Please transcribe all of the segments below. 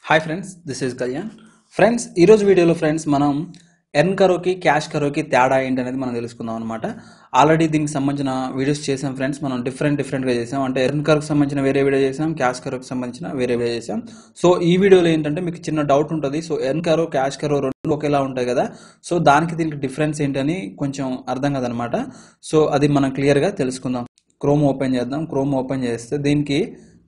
hi friends this is Kalyan friends ఈరోజు వీడియోలో friends మనం ఎర్న్ కరోకి క్యాష్ కరోకి తేడా ఏంటి అనేది మనం తెలుసుకుందాం అనమాట ఆల్రెడీ దీనికి సంబంధించిన వీడియోస్ చేసాం ఫ్రెండ్స్ మనం డిఫరెంట్ డిఫరెంట్గా చేసాం అంటే ఎర్న్ కరోకి సంబంధించిన వేరే వీడియో చేసాం క్యాష్ కరోకి సంబంధించిన వేరే వీడియో చేసాం సో ఈ వీడియోలో ఏంటంటే మీకు చిన్న డౌట్ ఉంటుంది సో ఎర్న్ కరో క్యాష్ కరో రెండు ఒకేలా ఉంటాయి కదా సో దానికి దీనికి డిఫరెన్స్ ఏంటని కొంచెం అర్థం కదనమాట సో అది మనం క్లియర్గా తెలుసుకుందాం క్రోమ్ ఓపెన్ చేద్దాం క్రోమ్ ఓపెన్ చేస్తే దీనికి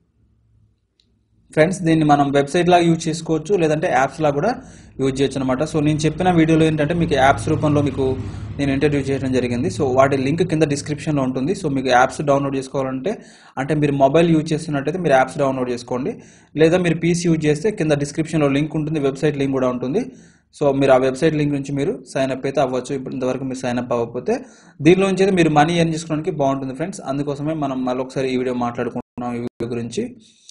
ఫ్రెండ్స్ దీన్ని మనం వెబ్సైట్ లాగా యూజ్ చేసుకోవచ్చు లేదంటే యాప్స్ లాగా కూడా యూజ్ చేయొచ్చు అనమాట సో నేను చెప్పిన వీడియోలో ఏంటంటే మీకు యాప్స్ రూపంలో మీకు నేను ఇంట్రడ్యూస్ చేయడం జరిగింది సో వాటి లింక్ కింద డిస్క్రిప్షన్లో ఉంటుంది సో మీకు యాప్స్ డౌన్లోడ్ చేసుకోవాలంటే అంటే మీరు మొబైల్ యూజ్ చేస్తున్నట్టయితే మీరు యాప్స్ డౌన్లోడ్ చేసుకోండి లేదా మీరు పీసీ యూజ్ చేస్తే కింద డిస్క్రిప్షన్లో లింక్ ఉంటుంది వెబ్సైట్ లింక్ కూడా ఉంటుంది సో మీరు ఆ వెబ్సైట్ లింక్ నుంచి మీరు సైన్ అప్ అయితే అవ్వచ్చు ఇప్పుడు ఇంతవరకు మీరు సైన్ అప్ అవ్వకపోతే దీనిలో నుంచి అయితే మీరు మనీ ఎర్న్ చేసుకోవడానికి బాగుంటుంది ఫ్రెండ్స్ అందుకోసమే మనం మళ్ళీ ఒకసారి ఈ వీడియో మాట్లాడుకుంటున్నాం ఈ వీడియో గురించి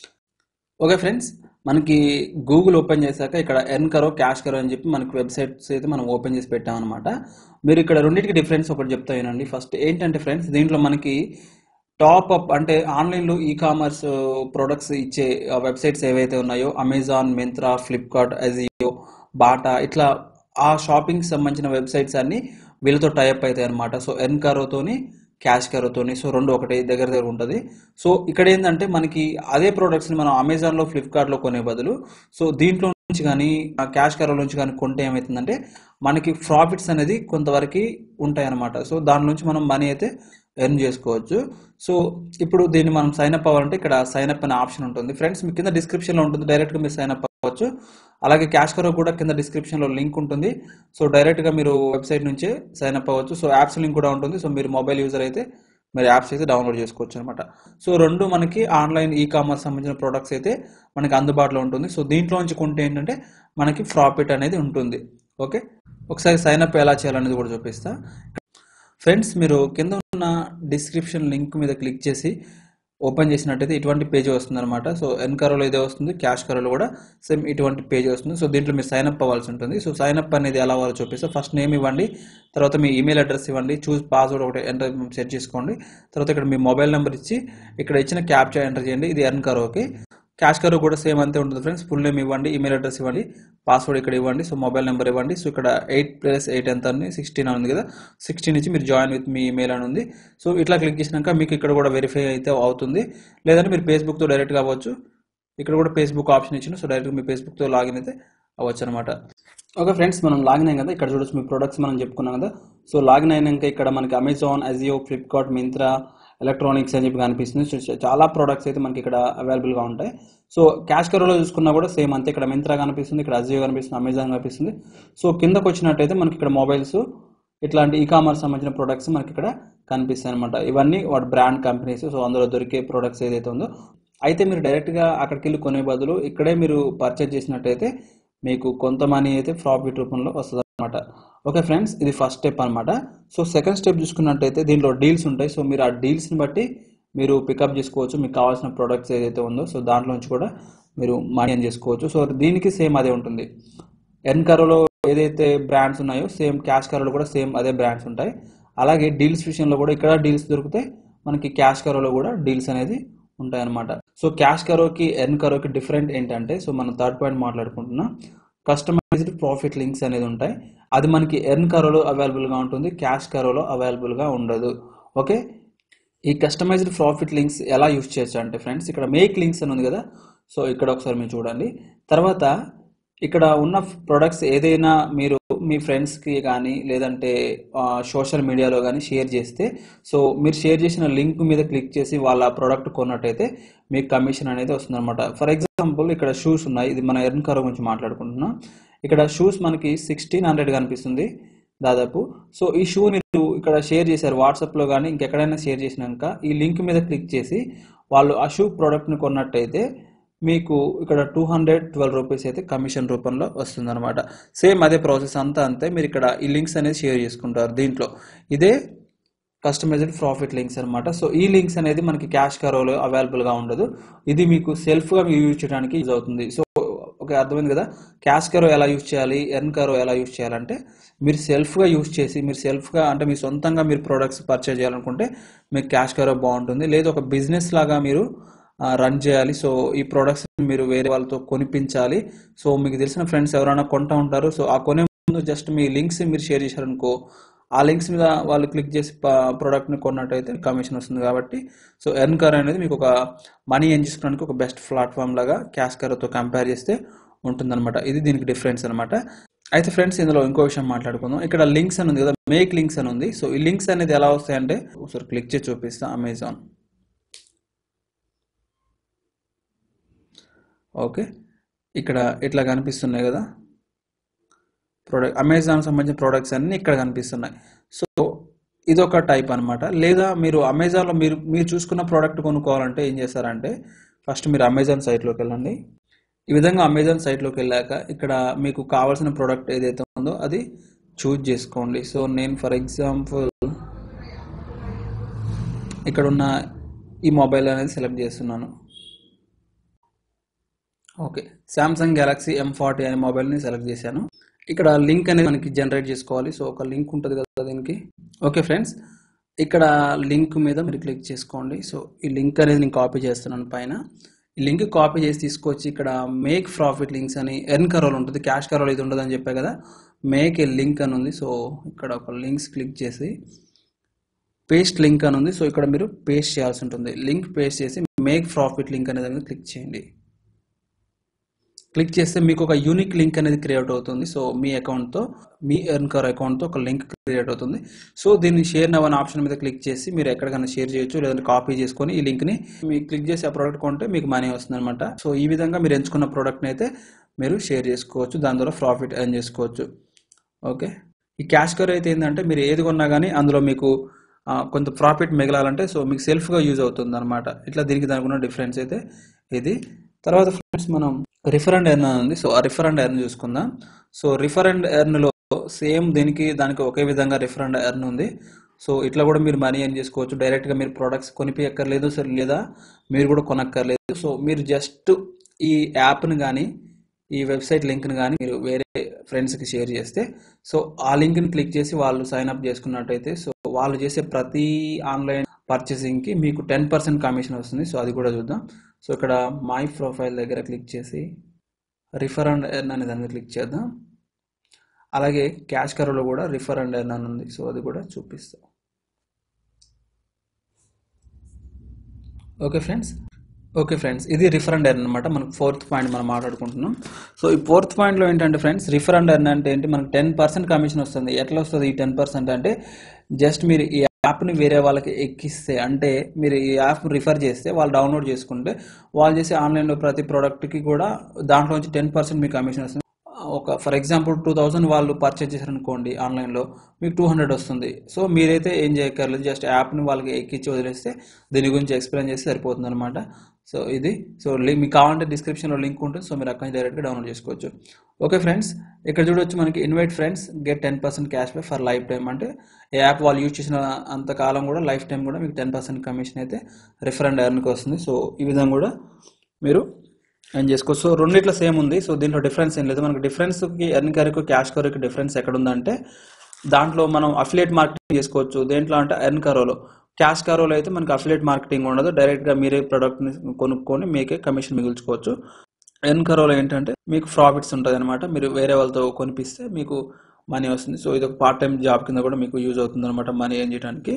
ఓకే ఫ్రెండ్స్ మనకి గూగుల్ ఓపెన్ చేశాక ఇక్కడ ఎర్న్ కరో క్యాష్ కరో అని చెప్పి మనకి వెబ్సైట్స్ అయితే మనం ఓపెన్ చేసి పెట్టామన్నమాట మీరు ఇక్కడ రెండింటికి డిఫరెన్స్ ఒకటి చెప్తా వినండి ఫస్ట్ ఏంటంటే ఫ్రెండ్స్ దీంట్లో మనకి టాప్ అప్ అంటే ఆన్లైన్లో ఈ కామర్స్ ప్రొడక్ట్స్ ఇచ్చే వెబ్సైట్స్ ఏవైతే ఉన్నాయో Amazon Myntra Flipkart Ajio Bata ఇట్లా ఆ షాపింగ్కి సంబంధించిన వెబ్సైట్స్ అన్ని వీళ్ళతో టైప్ అవుతాయి అనమాట సో ఎర్న్ కరోతోని క్యాష్ కరోతోని సో రెండు ఒకటి దగ్గర దగ్గర ఉంటుంది సో ఇక్కడ ఏంటంటే మనకి అదే ప్రోడక్ట్స్ని మనం అమెజాన్లో ఫ్లిప్కార్ట్లో కొనే బదులు సో దీంట్లో నుంచి కానీ క్యాష్ కరో నుంచి కానీ కొంటే ఏమవుతుందంటే మనకి ప్రాఫిట్స్ అనేది కొంతవరకు ఉంటాయి అనమాట సో దాని నుంచి మనం మనీ అయితే ఎర్న్ చేసుకోవచ్చు సో ఇప్పుడు దీన్ని మనం సైన్ అప్ అవ్వాలంటే ఇక్కడ సైన్ అప్ అనే ఆప్షన్ ఉంటుంది ఫ్రెండ్స్ మీ కింద డిస్క్రిప్షన్లో ఉంటుంది డైరెక్ట్గా మీరు సైన్ అప్ అవ్వచ్చు అలాగే క్యాష్ కరో కూడా కింద డిస్క్రిప్షన్లో లింక్ ఉంటుంది సో డైరెక్ట్గా మీరు వెబ్సైట్ నుంచే సైన్ అప్ అవ్వచ్చు సో యాప్స్ లింక్ కూడా ఉంటుంది సో మీరు మొబైల్ యూజర్ అయితే మీరు యాప్స్ అయితే డౌన్లోడ్ చేసుకోవచ్చు అనమాట సో రెండు మనకి ఆన్లైన్ ఈ కామర్స్ సంబంధించిన ప్రొడక్ట్స్ అయితే మనకి అందుబాటులో ఉంటుంది సో దీంట్లో నుంచి కొంటే ఏంటంటే మనకి ప్రాఫిట్ అనేది ఉంటుంది ఓకే ఒకసారి సైన్ అప్ ఎలా చేయాలనేది కూడా చూపిస్తా ఫ్రెండ్స్ మీరు కింద ఉన్న డిస్క్రిప్షన్ లింక్ మీద క్లిక్ చేసి ఓపెన్ చేసినట్టయితే ఇటువంటి పేజ్ వస్తుంది అనమాట సో ఎన్ కరోలో ఇదే వస్తుంది క్యాష్ కరోలో కూడా సేమ్ ఇటువంటి పేజ్ వస్తుంది సో దీంట్లో మీరు సైన్ అప్ అవ్వాల్సి ఉంటుంది సో సైన్ అప్ అనేది ఎలా అవ్వాలో చూపిస్తే ఫస్ట్ నేమ్ ఇవ్వండి తర్వాత మీ ఈమెయిల్ అడ్రస్ ఇవ్వండి చూస్ పాస్వర్డ్ ఒకటి ఎంటర్ సెట్ చేసుకోండి తర్వాత ఇక్కడ మీ మొబైల్ నెంబర్ ఇచ్చి ఇక్కడ ఇచ్చిన క్యాప్చా ఎంటర్ చేయండి ఇది ఎర్న్ కరోకి క్యాష్ కరో కూడా సేమ్ అంతే ఉంటుంది ఫ్రెండ్స్ ఫుల్ నేమ్ ఇవ్వండి ఈమెయిల్ అడ్రస్ ఇవ్వండి పాస్వర్డ్ ఇక్కడ ఇవ్వండి సో మొబైల్ నెంబర్ ఇవ్వండి సో ఇక్కడ ఎయిట్ ప్లస్ ఎయిట్ ఎంత అని సిక్స్టీన్ అని ఉంది కదా సిక్స్టీన్ నుంచి మీరు జాయిన్ విత్ మీ ఈమెయిల్ అని ఉంది సో ఇట్లా క్లిక్ చేసినాక మీకు ఇక్కడ కూడా వెరిఫై అయితే అవుతుంది లేదంటే మీరు ఫేస్బుక్తో డైరెక్ట్గా అవ్వచ్చు ఇక్కడ కూడా ఫేస్బుక్ ఆప్షన్ ఇచ్చిన సో డైరెక్ట్గా మీ ఫేస్బుక్తో లాగిన్ అయితే అవ్వచ్చు అనమాట ఓకే ఫ్రెండ్స్ మనం లాగిన్ అయ్యాం కదా ఇక్కడ చూడొచ్చు మీ ప్రొడక్ట్స్ మనం చెప్పుకున్నాం కదా సో లాగిన్ అయినాక ఇక్కడ మనకి Amazon Ajio Flipkart Myntra electronics అని చెప్పి కనిపిస్తుంది సో చాలా ప్రోడక్ట్స్ అయితే మనకి ఇక్కడ అవైలబుల్గా ఉంటాయి సో క్యాష్ కరోలో చూసుకున్నా కూడా సేమ్ అంతే ఇక్కడ మింత్రా కనిపిస్తుంది ఇక్కడ అజియో కనిపిస్తుంది అమెజాన్ కనిపిస్తుంది సో కిందకు వచ్చినట్టయితే మనకి ఇక్కడ మొబైల్స్ ఇట్లాంటి ఈ కామర్స్ సంబంధించిన ప్రొడక్ట్స్ మనకి ఇక్కడ కనిపిస్తాయి అనమాట ఇవన్నీ వాటి బ్రాండ్ కంపెనీస్ సో అందులో దొరికే ప్రొడక్ట్స్ ఏదైతే ఉందో అయితే మీరు డైరెక్ట్గా అక్కడికి వెళ్ళి కొనే బదులు ఇక్కడే మీరు పర్చేజ్ చేసినట్టయితే మీకు కొంత మనీ అయితే ప్రాఫిట్ రూపంలో వస్తుంది అనమాట ఓకే ఫ్రెండ్స్ ఇది ఫస్ట్ స్టెప్ అనమాట సో సెకండ్ స్టెప్ చూసుకున్నట్టయితే దీంట్లో డీల్స్ ఉంటాయి సో మీరు ఆ డీల్స్ని బట్టి మీరు పికప్ చేసుకోవచ్చు మీకు కావాల్సిన ప్రొడక్ట్స్ ఏదైతే ఉందో సో దాంట్లో నుంచి కూడా మీరు మనీ అని చేసుకోవచ్చు సో దీనికి సేమ్ అదే ఉంటుంది ఎన్ కరోలో ఏదైతే బ్రాండ్స్ ఉన్నాయో సేమ్ క్యాష్ కరోలో కూడా సేమ్ అదే బ్రాండ్స్ ఉంటాయి అలాగే డీల్స్ విషయంలో కూడా ఇక్కడ డీల్స్ దొరికితే మనకి క్యాష్ కరోలో కూడా డీల్స్ అనేది ఉంటాయి అనమాట సో క్యాష్ కరోకి ఎర్న్ కరోకి డిఫరెంట్ ఏంటంటే సో మనం థర్డ్ పాయింట్ మాట్లాడుకుంటున్నాం కస్టమైజ్డ్ ప్రాఫిట్ లింక్స్ అనేది ఉంటాయి అది మనకి ఎర్న్ కరోలో అవైలబుల్గా ఉంటుంది క్యాష్ కరోలో అవైలబుల్గా ఉండదు ఓకే ఈ కస్టమైజ్డ్ ప్రాఫిట్ లింక్స్ ఎలా యూస్ చేయొచ్చు అంటే ఫ్రెండ్స్ ఇక్కడ మేక్ లింక్స్ అని ఉంది కదా సో ఇక్కడ ఒకసారి మీరు చూడండి తర్వాత ఇక్కడ ఉన్న ప్రొడక్ట్స్ ఏదైనా మీరు మీ ఫ్రెండ్స్కి కానీ లేదంటే సోషల్ మీడియాలో కానీ షేర్ చేస్తే సో మీరు షేర్ చేసిన లింక్ మీద క్లిక్ చేసి వాళ్ళ ప్రోడక్ట్ కొన్నట్టయితే మీకు కమిషన్ అనేది వస్తుందన్నమాట ఫర్ ఎగ్జాంపుల్ ఇక్కడ షూస్ ఉన్నాయి ఇది మన ఎర్న్ కరో గురించి మాట్లాడుకుంటున్నాం ఇక్కడ షూస్ మనకి సిక్స్టీన్ హండ్రెడ్ కనిపిస్తుంది దాదాపు సో ఈ షూ మీరు ఇక్కడ షేర్ చేశారు వాట్సాప్లో కానీ ఇంకెక్కడైనా షేర్ చేసినాక ఈ లింక్ మీద క్లిక్ చేసి వాళ్ళు ఆ షూ ప్రోడక్ట్ని కొన్నట్టయితే మీకు ఇక్కడ టూ హండ్రెడ్ ట్వెల్వ్ రూపీస్ అయితే కమిషన్ రూపంలో వస్తుందన్నమాట సేమ్ అదే ప్రాసెస్ అంతా అంతే మీరు ఇక్కడ ఈ లింక్స్ అనేది షేర్ చేసుకుంటారు దీంట్లో ఇదే కస్టమైజ్డ్ ప్రాఫిట్ లింక్స్ అనమాట సో ఈ లింక్స్ అనేది మనకి క్యాష్ కరోలో అవైలబుల్గా ఉండదు ఇది మీకు సెల్ఫ్గా యూజ్ చేయడానికి యూజ్ అవుతుంది సో ఓకే అర్థమైంది కదా క్యాష్ కరో ఎలా యూజ్ చేయాలి ఎర్న్ కరో ఎలా యూజ్ చేయాలంటే మీరు సెల్ఫ్గా యూజ్ చేసి మీరు సెల్ఫ్గా అంటే మీ సొంతంగా మీరు ప్రొడక్ట్స్ పర్చేజ్ చేయాలనుకుంటే మీకు క్యాష్ కరో బాగుంటుంది లేదు ఒక బిజినెస్ లాగా మీరు రన్ చేయాలి సో ఈ ప్రొడక్ట్స్ మీరు వేరే వాళ్ళతో కొనిపించాలి సో మీకు తెలిసిన ఫ్రెండ్స్ ఎవరైనా కొంటా ఉంటారు సో ఆ కొనే ముందు జస్ట్ మీ లింక్స్ మీరు షేర్ చేశారనుకో ఆ లింక్స్ మీద వాళ్ళు క్లిక్ చేసి ప్రోడక్ట్ని కొన్నట్టయితే కమిషన్ వస్తుంది కాబట్టి సో ఎర్న్ కర్ అనేది మీకు ఒక మనీ ఎర్న్ చేసుకోవడానికి ఒక బెస్ట్ ప్లాట్ఫామ్ లాగా క్యాష్ కర్తో కంపేర్ చేస్తే ఉంటుందన్నమాట ఇది దీనికి డిఫరెన్స్ అనమాట అయితే ఫ్రెండ్స్ ఇందులో ఇంకో విషయం మాట్లాడుకుందాం ఇక్కడ లింక్స్ అని ఉంది కదా మేక్ లింక్స్ అని ఉంది సో ఈ లింక్స్ అనేది ఎలా వస్తాయంటే ఒకసారి క్లిక్ చేసి చూపిస్తా అమెజాన్ ఓకే ఇక్కడ ఇట్లా కనిపిస్తున్నాయి కదా ప్రోడక్ట్ అమెజాన్ సంబంధించిన ప్రోడక్ట్స్ అన్నీ ఇక్కడ కనిపిస్తున్నాయి సో ఇదొక టైప్ అనమాట లేదా మీరు అమెజాన్లో మీరు మీరు చూసుకున్న ప్రోడక్ట్ కొనుక్కోవాలంటే ఏం చేస్తారంటే ఫస్ట్ మీరు అమెజాన్ సైట్లోకి వెళ్ళండి ఈ విధంగా అమెజాన్ సైట్లోకి వెళ్ళాక ఇక్కడ మీకు కావాల్సిన ప్రోడక్ట్ ఏదైతే ఉందో అది చూజ్ చేసుకోండి సో నేను ఫర్ ఎగ్జాంపుల్ ఇక్కడ ఉన్న ఈ మొబైల్ అనేది సెలెక్ట్ చేస్తున్నాను okay Samsung Galaxy M forty అనే మొబైల్ని సెలెక్ట్ చేశాను ఇక్కడ లింక్ అనేది మనకి జనరేట్ చేసుకోవాలి సో ఒక లింక్ ఉంటుంది కదా దీనికి ఓకే ఫ్రెండ్స్ ఇక్కడ లింక్ మీద మీరు క్లిక్ చేసుకోండి సో ఈ లింక్ అనేది నేను కాపీ చేస్తున్నాను పైన ఈ లింక్ కాపీ చేసి తీసుకొచ్చి ఇక్కడ మేక్ ప్రాఫిట్ లింక్స్ అని ఎర్న్ కరోల్ ఉంటుంది క్యాష్ కరోల్ ఇది ఉండదు అని చెప్పా కదా మేక్ ఏ లింక్ అని ఉంది సో ఇక్కడ ఒక లింక్స్ క్లిక్ చేసి పేస్ట్ లింక్ అని ఉంది సో ఇక్కడ మీరు పేస్ట్ చేయాల్సి ఉంటుంది లింక్ పేస్ట్ చేసి మేక్ ప్రాఫిట్ లింక్ అనేది మీద క్లిక్ చేయండి క్లిక్ చేస్తే మీకు ఒక యూనిక్ లింక్ అనేది క్రియేట్ అవుతుంది సో మీ అకౌంట్తో మీ ఎర్న్కర్ అకౌంట్తో ఒక లింక్ క్రియేట్ అవుతుంది సో దీన్ని షేర్ నవ్ అనే ఆప్షన్ మీద క్లిక్ చేసి మీరు ఎక్కడికైనా షేర్ చేయొచ్చు లేదంటే కాపీ చేసుకొని ఈ లింక్ని మీరు క్లిక్ చేసి ఆ ప్రోడక్ట్ కొంటే మీకు మనీ వస్తుంది అనమాట సో ఈ విధంగా మీరు ఎంచుకున్న ప్రోడక్ట్ని అయితే మీరు షేర్ చేసుకోవచ్చు దాని ద్వారా ప్రాఫిట్ ఎర్న్ చేసుకోవచ్చు ఓకే ఈ క్యాష్ కర్ అయితే ఏంటంటే మీరు ఏది కొన్నా కానీ అందులో మీకు ఆ, కొంత ప్రాఫిట్ మిగలాలంటే సో మీకు సెల్ఫ్గా యూజ్ అవుతుంది అనమాట ఇట్లా దీనికి దానికి ఉన్న డిఫరెన్స్ అయితే ఇది తర్వాత ఫ్రెండ్స్ మనం రిఫర్ అండ్ ఎర్న్ ఉంది సో ఆ రిఫర్ అండ్ ఎర్న్ చూసుకుందాం సో రిఫర్ అండ్ ఎర్న్లో సేమ్ దీనికి దానికి ఒకే విధంగా రిఫర్ అండ్ ఎర్న్ ఉంది సో ఇట్లా కూడా మీరు మనీ ఎర్న్ చేసుకోవచ్చు డైరెక్ట్గా మీరు ప్రొడక్ట్స్ కొనిపించక్కర్లేదు సరే లేదా మీరు కూడా కొనక్కర్లేదు సో మీరు జస్ట్ ఈ యాప్ని కానీ ఈ వెబ్సైట్ లింక్ని కానీ మీరు వేరే ఫ్రెండ్స్కి షేర్ చేస్తే సో ఆ లింక్ని క్లిక్ చేసి వాళ్ళు సైన్ అప్ చేసుకున్నట్టయితే సో వాళ్ళు చేసే ప్రతి ఆన్లైన్ పర్చేసింగ్కి మీకు టెన్ పర్సెంట్ కమిషన్ వస్తుంది సో అది కూడా చూద్దాం సో ఇక్కడ మై ప్రొఫైల్ దగ్గర క్లిక్ చేసి రిఫర్ అండ్ ఎర్న్ అనే దాన్ని క్లిక్ చేద్దాం అలాగే క్యాష్ కరోలో కూడా రిఫర్ అండ్ ఎర్న్ అని ఉంది సో అది కూడా చూపిస్తాం ఓకే ఫ్రెండ్స్ ఓకే ఫ్రెండ్స్ ఇది రిఫర్ అండ్ ఎర్న్ అనమాట మనకు ఫోర్త్ పాయింట్ మనం మాట్లాడుకుంటున్నాం సో ఈ ఫోర్త్ పాయింట్లో ఏంటంటే ఫ్రెండ్స్ రిఫర్ అండ్ ఎర్న్ అంటే ఏంటి మనకు టెన్ పర్సెంట్ కమిషన్ వస్తుంది ఎట్లా వస్తుంది ఈ టెన్ పర్సెంట్ అంటే జస్ట్ మీరు ఈ యాప్ని వేరే వాళ్ళకి ఎక్కిస్తే అంటే మీరు ఈ యాప్ రిఫర్ చేస్తే వాళ్ళు డౌన్లోడ్ చేసుకుంటే వాళ్ళు చేసే ఆన్లైన్లో ప్రతి ప్రోడక్ట్కి కూడా దాంట్లో నుంచి టెన్ పర్సెంట్ మీకు కమిషన్ వస్తుంది ఒక ఫర్ ఎగ్జాంపుల్ టూ థౌసండ్ వాళ్ళు పర్చేజ్ చేశారనుకోండి ఆన్లైన్లో మీకు టూ హండ్రెడ్ వస్తుంది సో మీరైతే ఏం చేయక్కర్లేదు జస్ట్ యాప్ని వాళ్ళకి ఎక్కించి వదిలేస్తే దీని గురించి ఎక్స్ప్లెయిన్ చేస్తే సరిపోతుంది అనమాట సో ఇది సో లింక్ మీకు కావాలంటే డిస్క్రిప్షన్లో లింక్ ఉంటుంది సో మీరు అక్కడి నుంచి డైరెక్ట్గా డౌన్లోడ్ చేసుకోవచ్చు ఓకే ఫ్రెండ్స్ ఇక్కడ చూడొచ్చు మనకి invite friends get ten percent cashback for lifetime అంటే ఈ యాప్ వాళ్ళు యూజ్ చేసిన అంతకాలం కూడా లైఫ్ టైం కూడా మీకు టెన్ పర్సెంట్ కమిషన్ అయితే రిఫర్ అండ్ ఎర్న్కి వస్తుంది సో ఈ విధంగా కూడా మీరు ఎర్న్ చేసుకోవచ్చు సో రెండిట్లో సేమ్ ఉంది సో దీంట్లో డిఫరెన్స్ ఏం లేదు మనకు డిఫరెన్స్కి ఎర్న్ కరకు క్యాష్ కరకు డిఫరెన్స్ ఎక్కడ ఉందంటే దాంట్లో మనం అఫిలియేట్ మార్కెటింగ్ చేసుకోవచ్చు దేంట్లో అంటే ఎర్న్ కరోలో క్యాష్ కరోలో అయితే మనకి అఫిలియేట్ మార్కెటింగ్ ఉండదు డైరెక్ట్గా మీరే ప్రోడక్ట్ని కొనుక్కొని మీకే కమిషన్ మిగుల్చుకోవచ్చు ఎర్న్ కరోలో ఏంటంటే మీకు ప్రాఫిట్స్ ఉంటుంది అనమాట మీరు వేరే వాళ్ళతో కొనిపిస్తే మీకు మనీ వస్తుంది సో ఇది ఒక పార్ట్ టైం జాబ్ కింద కూడా మీకు యూజ్ అవుతుంది అనమాట మనీ ఎర్న్ చేయడానికి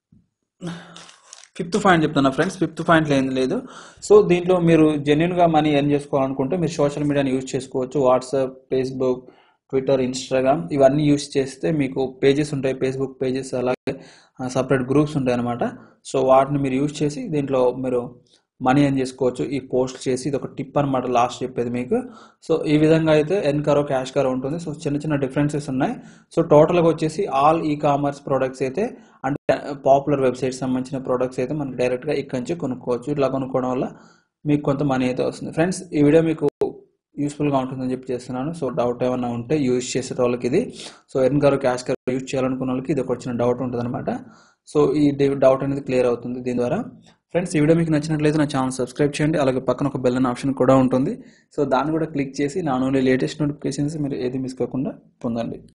ఫిఫ్త్ పాయింట్ చెప్తున్నా ఫ్రెండ్స్ ఫిఫ్త్ పాయింట్లో ఏం లేదు సో దీంట్లో మీరు జెన్యున్గా మనీ ఎర్న్ చేసుకోవాలనుకుంటే మీరు సోషల్ మీడియాని యూజ్ చేసుకోవచ్చు వాట్సాప్ ఫేస్బుక్ ట్విట్టర్ ఇన్స్టాగ్రామ్ ఇవన్నీ యూజ్ చేస్తే మీకు పేజెస్ ఉంటాయి ఫేస్బుక్ పేజెస్ అలాగే సపరేట్ గ్రూప్స్ ఉంటాయి అనమాట సో వాటిని మీరు యూజ్ చేసి దీంట్లో మీరు మనీ ఎర్న్ చేసుకోవచ్చు ఈ పోస్ట్ చేసి ఇది ఒక టిప్ అనమాట లాస్ట్ చెప్పేది మీకు సో ఈ విధంగా అయితే ఎన్ కరో క్యాష్ కరో ఉంటుంది సో చిన్న చిన్న డిఫరెన్సెస్ ఉన్నాయి సో టోటల్గా వచ్చేసి ఆల్ ఈ కామర్స్ ప్రోడక్ట్స్ అయితే అంటే పాపులర్ వెబ్సైట్స్ సంబంధించిన ప్రోడక్ట్స్ అయితే మనకి డైరెక్ట్గా ఇక్కడి నుంచి కొనుక్కోవచ్చు ఇట్లా కొనుక్కోవడం వల్ల మీకు కొంత మనీ అయితే వస్తుంది ఫ్రెండ్స్ ఈ వీడియో మీకు యూస్ఫుల్గా ఉంటుందని చెప్పి చేస్తున్నాను సో డౌట్ ఏమైనా ఉంటే యూజ్ చేసే వాళ్ళకి ఇది సో ఎర్న్ గారు క్యాష్ గారు యూజ్ చేయాలనుకున్న వాళ్ళకి ఇది ఒక చిన్న డౌట్ ఉంటుంది అనమాట సో ఈ డౌట్ అనేది క్లియర్ అవుతుంది దీని ద్వారా ఫ్రెండ్స్ ఈ వీడియో మీకు నచ్చినట్లయితే నా ఛానల్ సబ్స్క్రైబ్ చేయండి అలాగే పక్కన ఒక బెల్ అనే ఆప్షన్ కూడా ఉంటుంది సో దాన్ని కూడా క్లిక్ చేసి నా ఓన్లీ లేటెస్ట్ నోటిఫికేషన్స్ మీరు ఏది మిస్ కాకుండా పొందండి